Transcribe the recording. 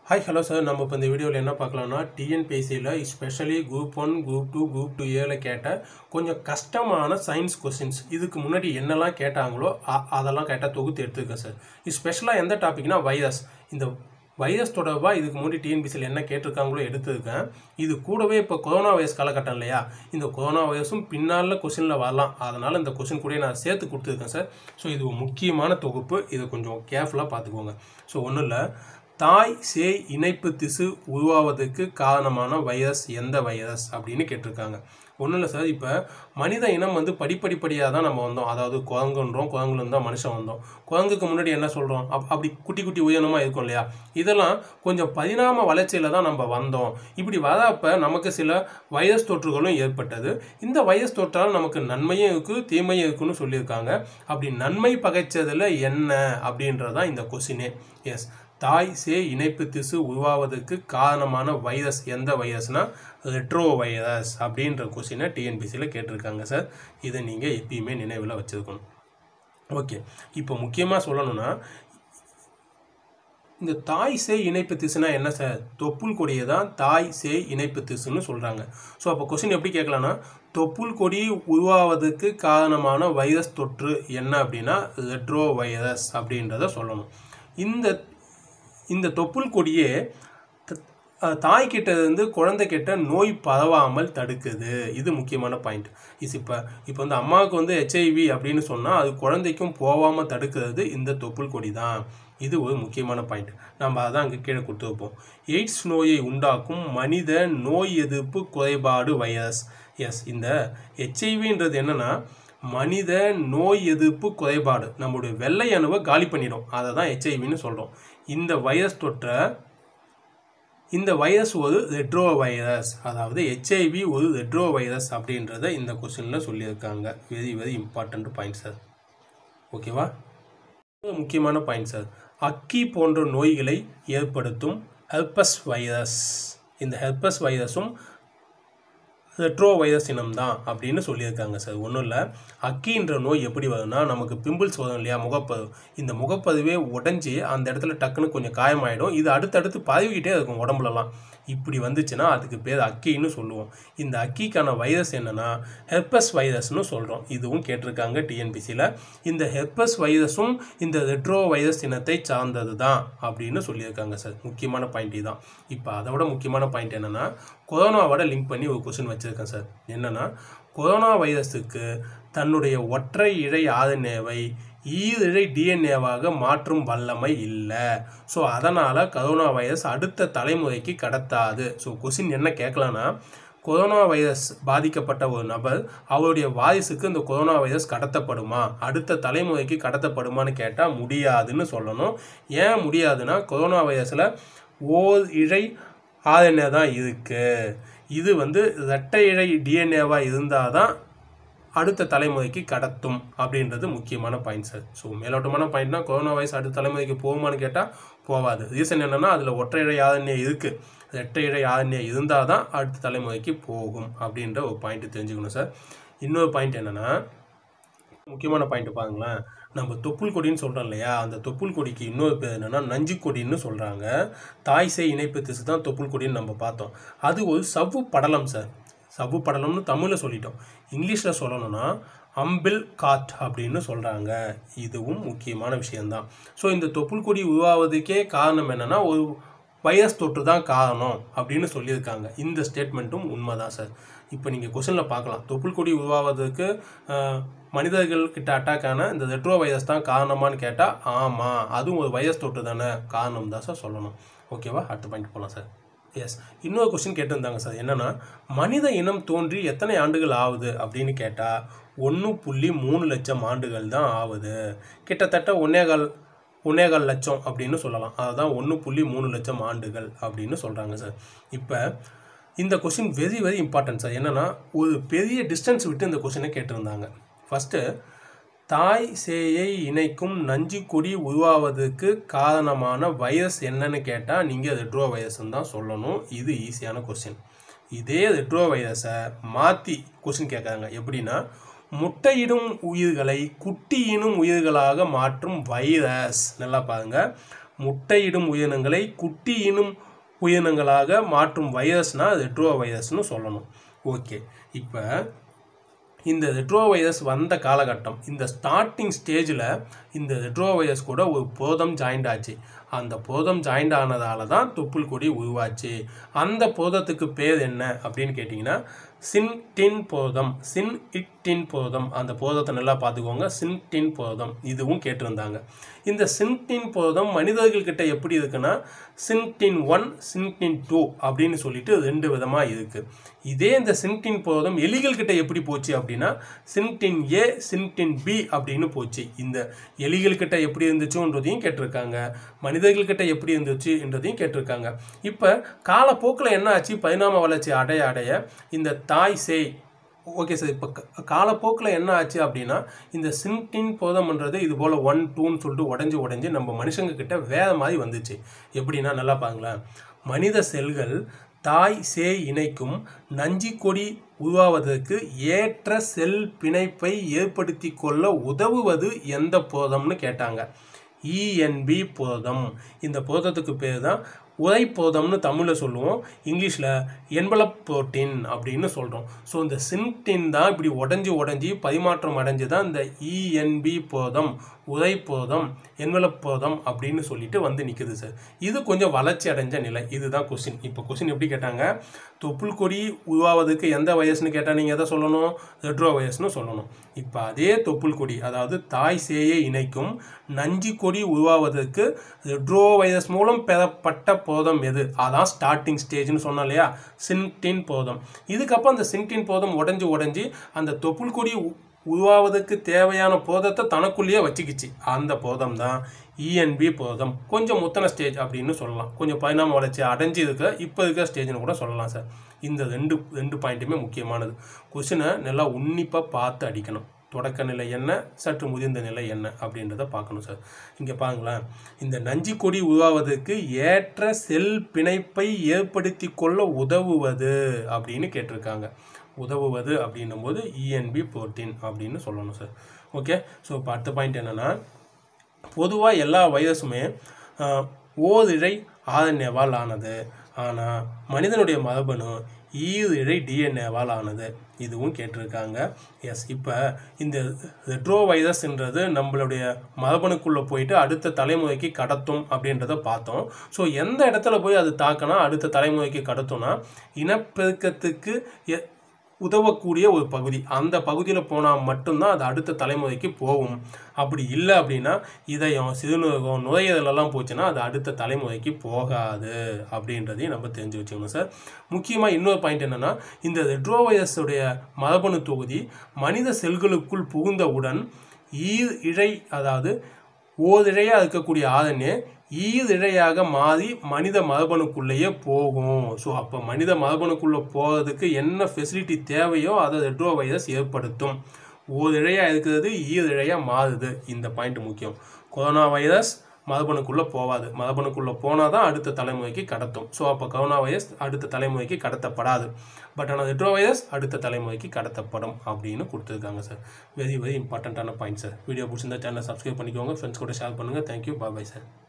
hi hello sir நம்ம இப்போ இந்த வீடியோவில் என்ன பார்க்கலாம்னா டிஎன்பிஎஸ்சியில் specially group one group two group two ஏல கேட்ட கொஞ்சம் கஷ்டமான சயின்ஸ் கொஸ்டின்ஸ் இதுக்கு முன்னாடி என்னெல்லாம் கேட்டாங்களோ அ- அதெல்லாம் கேட்டால் தொகுத்து எடுத்துருக்கேன் சார் இது ஸ்பெஷலாக எந்த டாபிக்னா வைரஸ் இந்த வைரஸ் தொடர்பாக இதுக்கு முன்னாடி டிஎன்பிசியில் என்ன கேட்டிருக்காங்களோ எடுத்திருக்கேன் இது கூடவே இப்போ கொரோனா வைரஸ் காலகட்டம் இல்லையா இந்த கொரோனா வைரஸும் பின்னால் கொஸ்டினில் வரலாம் அதனால் இந்த கொஸ்டின் கூட நான் சேர்த்து கொடுத்துருக்கேன் சார் ஸோ இது ஒரு முக்கியமான தொகுப்பு இதை கொஞ்சம் கேர்ஃபுல்லாக பார்த்துக்கோங்க ஸோ ஒன்றும் இல்லை தாய் சேய் இணைப்பு திசு உருவாவதற்கு காரணமான வைரஸ் எந்த வைரஸ் அப்படின்னு கேட்டிருக்காங்க ஒன்றும் இல்லை சார் இப்போ மனித இனம் வந்து படிப்படிப்படியாக தான் நம்ம வந்தோம் அதாவது குரங்குன்றோம் குரங்குலேருந்து தான் மனுஷன் வந்தோம் குரங்குக்கு முன்னாடி என்ன சொல்கிறோம் அப் அப்படி குட்டி குட்டி உயரமாக இருக்கும் இல்லையா இதெல்லாம் கொஞ்சம் பரிணாம வளர்ச்சியில் தான் நம்ம வந்தோம் இப்படி வரப்ப நமக்கு சில வைரஸ் தொற்றுகளும் ஏற்பட்டது இந்த வைரஸ் தொற்றால் நமக்கு நன்மையும் இருக்குது தீமையும் இருக்குன்னு சொல்லியிருக்காங்க அப்படி நன்மை பகைச்சதில் என்ன அப்படின்றதான் இந்த கொஸ்டினே எஸ் தாய் சே இணைப்பு திசு உருவாவதற்கு காரணமான வைரஸ் எந்த வைரஸ்னா ரெட்ரோ வைரஸ் அப்படின்ற கொஸ்டினை டிஎன்பிசியில் கேட்டிருக்காங்க சார் இதை நீங்கள் எப்பயுமே நினைவில் வச்சுருக்கணும் ஓகே இப்போ முக்கியமாக சொல்லணும்னா இந்த தாய் சேய் இணைப்பு திசுனா என்ன சார் தொப்புள் கொடியை தான் தாய் சேய் இணைப்பு திசுன்னு சொல்கிறாங்க ஸோ அப்போ கொஸ்டின் எப்படி கேட்கலாம்னா தொப்புள் கொடி உருவாவதற்கு காரணமான வைரஸ் தொற்று என்ன அப்படின்னா ரெட்ரோ வைரஸ் அப்படின்றத சொல்லணும் இந்த இந்த தொப்புள் கொடியே த- அஹ் தாய்கிட்ட இருந்து குழந்தைகிட்ட நோய் பரவாமல் தடுக்குது இது முக்கியமான பாயிண்ட் இஸ் இப்போ இப்போ வந்து அம்மாவுக்கு வந்து ஹெச்ஐவி அப்படின்னு சொன்னால் அது குழந்தைக்கும் போகாமல் தடுக்கிறது இந்த தொப்புள் கொடி தான் இது ஒரு முக்கியமான பாயிண்ட் நம்ம அதான் அங்கே கீழே கொடுத்து வைப்போம் எய்ட்ஸ் நோயை உண்டாக்கும் மனித நோய் எதிர்ப்பு குறைபாடு வைரஸ் எஸ் இந்த ஹெச்ஐவின்றது என்னன்னா மனித நோய் எதிர்ப்பு குறைபாடு நம்முடைய வெள்ளை அணுவை காலி பண்ணிடும் அதை தான் ஹெச்ஐவின்னு சொல்கிறோம் இந்த வைரஸ் தொற்றை இந்த வைரஸ் ஒரு ரெட்ரோ வைரஸ் அதாவது ஹெச்ஐவி ஒரு ரெட்ரோ வைரஸ் அப்படின்றத இந்த கொஸ்டினில் சொல்லியிருக்காங்க very very important point sir ஓகேவா இது முக்கியமான பாயிண்ட் சார் அக்கி போன்ற நோய்களை ஏற்படுத்தும் ஹெல்பஸ் வைரஸ் இந்த ஹெல்பஸ் வைரஸும் ரெட்ரோ வைரஸ் இனம் தான் அப்படின்னு சொல்லியிருக்காங்க சார் ஒன்றும் இல்லை அக்கின்ற நோய் எப்படி வரும்னா நமக்கு பிம்பிள்ஸ் வரும் இல்லையா முகப்பரு இந்த முகப்பதுவே உடஞ்சி அந்த இடத்துல டக்குன்னு கொஞ்சம் காயமாயிடும் இது அடுத்தடுத்து பரவிக்கிட்டே இருக்கும் உடம்புலலாம் இப்படி வந்துச்சுன்னா அதுக்கு பேர் அக்கின்னு சொல்லுவோம் இந்த அக்கிக்கான வைரஸ் என்னன்னா ஹெர்பஸ் வைரஸ்னு சொல்கிறோம் இதுவும் கேட்டிருக்காங்க டிஎன்பிசியில் இந்த ஹெர்பஸ் வைரஸும் இந்த ரெட்ரோ வைரஸ் இனத்தை சார்ந்தது தான் அப்படின்னு சொல்லியிருக்காங்க சார் முக்கியமான பாயிண்ட் இதுதான் இப்போ அதை விட முக்கியமான பாயிண்ட் என்னன்னா கொரோனாவோட லிங்க் பண்ணி ஒரு கொஸ்டின் வச்சுருக்கேன் சார் என்னன்னா கொரோனா வைரஸுக்கு தன்னுடைய ஒற்றை இழை ஆர்என்ஏவை ஈரிழை டிஎன்ஏவாக மாற்றும் வல்லமை இல்லை ஸோ அதனால் கொரோனா வைரஸ் அடுத்த தலைமுறைக்கு கடத்தாது ஸோ கொஸ்டின் என்ன கேட்கலான்னா கொரோனா வைரஸ் பாதிக்கப்பட்ட ஒரு நபர் அவருடைய வாரிசுக்கு இந்த கொரோனா வைரஸ் கடத்தப்படுமா அடுத்த தலைமுறைக்கு கடத்தப்படுமான்னு கேட்டால் முடியாதுன்னு சொல்லணும் ஏன் முடியாதுன்னா கொரோனா வைரஸில் ஓர் இழை ஆர்என்ஏ தான் இருக்குது இது வந்து இரட்டை இழை டிஎன்ஏவாக இருந்தால் தான் அடுத்த தலைமுறைக்கு கடத்தும் அப்படின்றது முக்கியமான பாயிண்ட் சார் ஸோ மேலோட்டமான பாயிண்ட்னா கொரோனா வைரஸ் அடுத்த தலைமுறைக்கு போகுமான்னு கேட்டால் போகாது ரீசன் என்னன்னா அதில் ஒற்றை இழை ஆரண்ய இருக்குது ரெட்டை இழை ஆரண்ய இருந்தால் தான் அடுத்த தலைமுறைக்கு போகும் அப்படின்ற ஒரு பாயிண்ட் தெரிஞ்சுக்கணும் சார் இன்னொரு பாயிண்ட் என்னன்னா முக்கியமான பாயிண்ட் பாருங்களேன் நம்ம தொப்புள் கொடின்னு சொல்கிறோம் இல்லையா அந்த தொப்புள் கொடிக்கு இன்னொரு பேர் என்னன்னா நஞ்சு கொடின்னு சொல்கிறாங்க தாய் சேய் இணைப்பு திசு தான் தொப்புள் கொடின்னு நம்ம பார்த்தோம் அது ஒரு சவ்வு படலம் சார் சவ்வு படலம்னு தமிழில் சொல்லிட்டோம் இங்கிலீஷில் சொல்லணும்னா அம்பில் காட் அப்படின்னு சொல்கிறாங்க இதுவும் முக்கியமான விஷயம்தான் ஸோ இந்த தொப்புள் கொடி உருவாவதுக்கே காரணம் என்னன்னா ஒரு வைரஸ் தொற்று தான் காரணம் அப்படின்னு சொல்லியிருக்காங்க இந்த ஸ்டேட்மெண்ட்டும் உண்மைதான் சார் இப்போ நீங்கள் கொஸ்டினில் பார்க்கலாம் தொப்புள் கொடி உருவாவதற்கு ஆஹ், மனிதர்கள் கிட்ட அட்டாக் ஆன இந்த ரெட்ரோ வைரஸ் தான் காரணமான்னு கேட்டால் ஆமாம் அதுவும் ஒரு வைரஸ் தொற்று தானே காரணம் தான் சார் சொல்லணும் ஓகேவா அடுத்த பாயிண்ட் போகலாம் சார் எஸ் இன்னொரு கொஸ்டின் கேட்டிருந்தாங்க சார் என்னன்னா மனித இனம் தோன்றி எத்தனை ஆண்டுகள் ஆகுது அப்படின்னு கேட்டால் ஒன்று புள்ளி மூணு லட்சம் ஆண்டுகள் தான் ஆகுது கிட்டத்தட்ட ஒன்னேகால் ஒன்னேகால் லட்சம் அப்படின்னு சொல்லலாம் அதுதான் ஒன்று புள்ளி மூணு லட்சம் ஆண்டுகள் அப்படின்னு சொல்கிறாங்க சார் இப்போ இந்த question very very important sir என்னன்னா ஒரு பெரிய டிஸ்டன்ஸ் விட்டு இந்த கொஸ்டினை கேட்டிருந்தாங்க ஃபஸ்ட்டு தாய் சேயை இணைக்கும் நஞ்சு கொடி உருவாவதற்கு காரணமான வைரஸ் என்னன்னு கேட்டால் நீங்கள் ரெட்ரோ வைரஸ்ன்னு தான் சொல்லணும் இது ஈஸியான கொஸ்டின் இதே ரெட்ரோ வைரஸை மாற்றி கொஸ்டின் கேட்குறாங்க எப்படின்னா முட்டையிடும் உயிர்களை குட்டியினும் உயிர்களாக மாற்றும் வைரஸ் நல்லா பாருங்க முட்டையிடும் உயிரினங்களை குட்டியினும் உயிரினங்களாக மாற்றும் வைரஸ்னால் அது ரெட்ரோ வைரஸ்னு சொல்லணும் ஓகே இப்போ இந்த ரெட்ரோ வைரஸ் வந்த காலகட்டம் இந்த ஸ்டார்டிங் ஸ்டேஜில் இந்த ரெட்ரோ வைரஸ் கூட ஒரு புரதம் ஜாயிண்ட் ஆச்சு அந்த புரதம் ஜாயிண்ட் ஆனதால தான் தொப்புள் கொடி உருவாச்சு அந்த புரதத்துக்கு பேர் என்ன அப்படின்னு கேட்டிங்கன்னா சின்டின் புரதம் சின் இட்டின் புரதம் அந்த புரதத்தை நல்லா பார்த்துக்கோங்க சின்டின் புரதம் இதுவும் கேட்டிருந்தாங்க இந்த சின்டின் புரதம் மனிதர்கள்கிட்ட எப்படி இருக்குன்னா சின்டின் ஒன் சின்டின் டூ அப்படின்னு சொல்லிட்டு ரெண்டு விதமாக இருக்குது இதே இந்த சின்டின் புரதம் எலிகள்கிட்ட எப்படி போச்சு அப்படின்னா சின்டின் ஏ சின்டின் பி அப்படின்னு போச்சு இந்த எலிகள்கிட்ட எப்படி இருந்துச்சுன்றதையும் கேட்டிருக்காங்க மனிதர்கள்கிட்ட எப்படி இருந்துச்சு என்றதையும் கேட்டிருக்காங்க இப்போ காலப்போக்கில் என்ன ஆச்சு பரிணாம வளர்ச்சி அடைய அடைய இந்த தாய் சேய் ஓகே சார் இப்போ காலப்போக்கில் என்ன ஆச்சு அப்படின்னா இந்த சின்டின் புரதம்ன்றது இது போல் ஒன் டூன்னு சொல்லிட்டு உடஞ்சி உடஞ்சி நம்ம மனுஷங்க கிட்ட வேற மாதிரி வந்துச்சு எப்படின்னா நல்லா பாருங்களேன் மனித செல்கள் தாய் சேய் இணைக்கும் நஞ்சி கொடி உருவாவதற்கு ஏற்ற செல் பிணைப்பை ஏற்படுத்தி கொள்ள உதவுவது எந்த புரதம்னு கேட்டாங்க இஎன்பி புரதம் இந்த புரதத்துக்கு பேர் தான் உரை புரதம்னு தமிழில் சொல்லுவோம் இங்கிலீஷில் என்வலப் புரோட்டீன் அப்படின்னு சொல்கிறோம் ஸோ இந்த சின்டின் தான் இப்படி உடஞ்சி உடஞ்சி பரிமாற்றம் அடைஞ்சு தான் இந்த இஎன்பி புரதம் உரை புரதம் என்வலப் புரதம் அப்படின்னு சொல்லிட்டு வந்து நிற்குது சார் இது கொஞ்சம் வளர்ச்சி அடைஞ்ச நிலை இதுதான் கொஸ்டின் இப்போ கொஸ்டின் எப்படி கேட்டாங்க தொப்புள் கொடி உருவாவதுக்கு எந்த வயசுன்னு கேட்டால் நீங்கள் எதை சொல்லணும் ரெட்ரோ வயசுன்னு சொல்லணும் இப்போ அதே தொப்புள் கொடி அதாவது தாய் சேயை இணைக்கும் நஞ்சி கொடி உருவாவதற்கு ரெட்ரோ வைரஸ் மூலம் பெறப்பட்ட போதம் எது அதான் ஸ்டார்டிங் ஸ்டேஜ்னு சொன்னோம் இல்லையா சின்டின் போதம் இதுக்கப்புறம் அந்த சின்டின் போதம் உடஞ்சி உடஞ்சி அந்த தொப்புள் கொடி உ- உருவாவதற்கு தேவையான போதத்தை தனக்குள்ளேயே வச்சுக்கிச்சு அந்த போதம் தான் இஎன்பி போதம் கொஞ்சம் முத்தன ஸ்டேஜ் அப்படின்னு சொல்லலாம் கொஞ்சம் பரிணாம வளர்ச்சி அடைஞ்சு இருக்க இப்போ இருக்கிற ஸ்டேஜ்னு கூட சொல்லலாம் சார் இந்த ரெண்டு ரெண்டு பாயிண்ட்டுமே முக்கியமானது கொஷினை நல்லா உன்னிப்பாக பார்த்து அடிக்கணும் தொடக்க நிலை என்ன சற்று முதிர்ந்த நிலை என்ன அப்படின்றத பார்க்கணும் சார் இங்கே பாருங்களேன் இந்த நஞ்சி கொடி உருவாவதற்கு ஏற்ற செல் பிணைப்பை ஏற்படுத்தி கொள்ள உதவுவது அப்படின்னு கேட்டிருக்காங்க உதவுவது அப்படின்னும் போது இஎன்பி புரோட்டீன் அப்படின்னு சொல்லணும் சார் ஓகே ஸோ இப்போ அடுத்த பாயிண்ட் என்னென்னா பொதுவாக எல்லா வைரஸுமே ஆஹ், ஓரிழை ஆர்என்ஏவால் ஆனது ஆனால் மனிதனுடைய மரபணு ஈரிழை டிஎன்ஏவால் ஆனது இதுவும் கேட்டிருக்காங்க எஸ் இப்போ இந்த ரெட்ரோ வைரஸ்ன்றது நம்மளுடைய மரபணுக்குள்ளே போயிட்டு அடுத்த தலைமுறைக்கு கடத்தும் அப்படின்றத பார்த்தோம் ஸோ எந்த இடத்துல போய் அது தாக்கினா அடுத்த தலைமுறைக்கு கடத்தும்னா இனப்பெருக்கத்துக்கு எ- உதவக்கூடிய ஒரு பகுதி அந்த பகுதியில் போனால் மட்டும்தான் அது அடுத்த தலைமுறைக்கு போகும் அப்படி இல்லை அப்படின்னா இதயம் சிறுநீரகம் நுரையீரலெல்லாம் போச்சுன்னா அது அடுத்த தலைமுறைக்கு போகாது அப்படின்றதையும் நம்ம தெரிஞ்சு வச்சுக்கணும் சார் முக்கியமாக இன்னொரு பாயிண்ட் என்னென்னா இந்த ரெட்ரோவைரஸுடைய மரபணு தொகுதி மனித செல்களுக்குள் புகுந்தவுடன் ஈர் இழை அதாவது ஓரிழையாக இருக்கக்கூடிய ஆர்என்ஏ ஈரிழையாக மாறி மனித மரபணுக்குள்ளேயே போகும் ஸோ அப்போ மனித மரபணுக்குள்ளே போகிறதுக்கு என்ன ஃபெசிலிட்டி தேவையோ அதை ரெட்ரோ வைரஸ் ஏற்படுத்தும் ஓரிழையாக இருக்கிறது ஈரிழையாக மாறுது இந்த பாயிண்ட் முக்கியம் கொரோனா வைரஸ் மரபணுக்குள்ளே போகாது மரபணுக்குள்ளே போனால் தான் அடுத்த தலைமுறைக்கு கடத்தும் ஸோ அப்போ கொரோனா வைரஸ் அடுத்த தலைமுறைக்கு கடத்தப்படாது பட் ஆனால் ரெட்ரோ வைரஸ் அடுத்த தலைமுறைக்கு கடத்தப்படும் அப்படின்னு கொடுத்துருக்காங்க சார் வெரி வெரி இம்பார்ட்டண்ட்டான பாயிண்ட் சார் வீடியோ பிடிச்சிருந்தா சேனலை சப்ஸ்கிரைப் பண்ணிக்கோங்க ஃப்ரெண்ட்ஸ் கூட ஷேர் பண்ணுங்கள் தேங்க்யூ பாய் சார்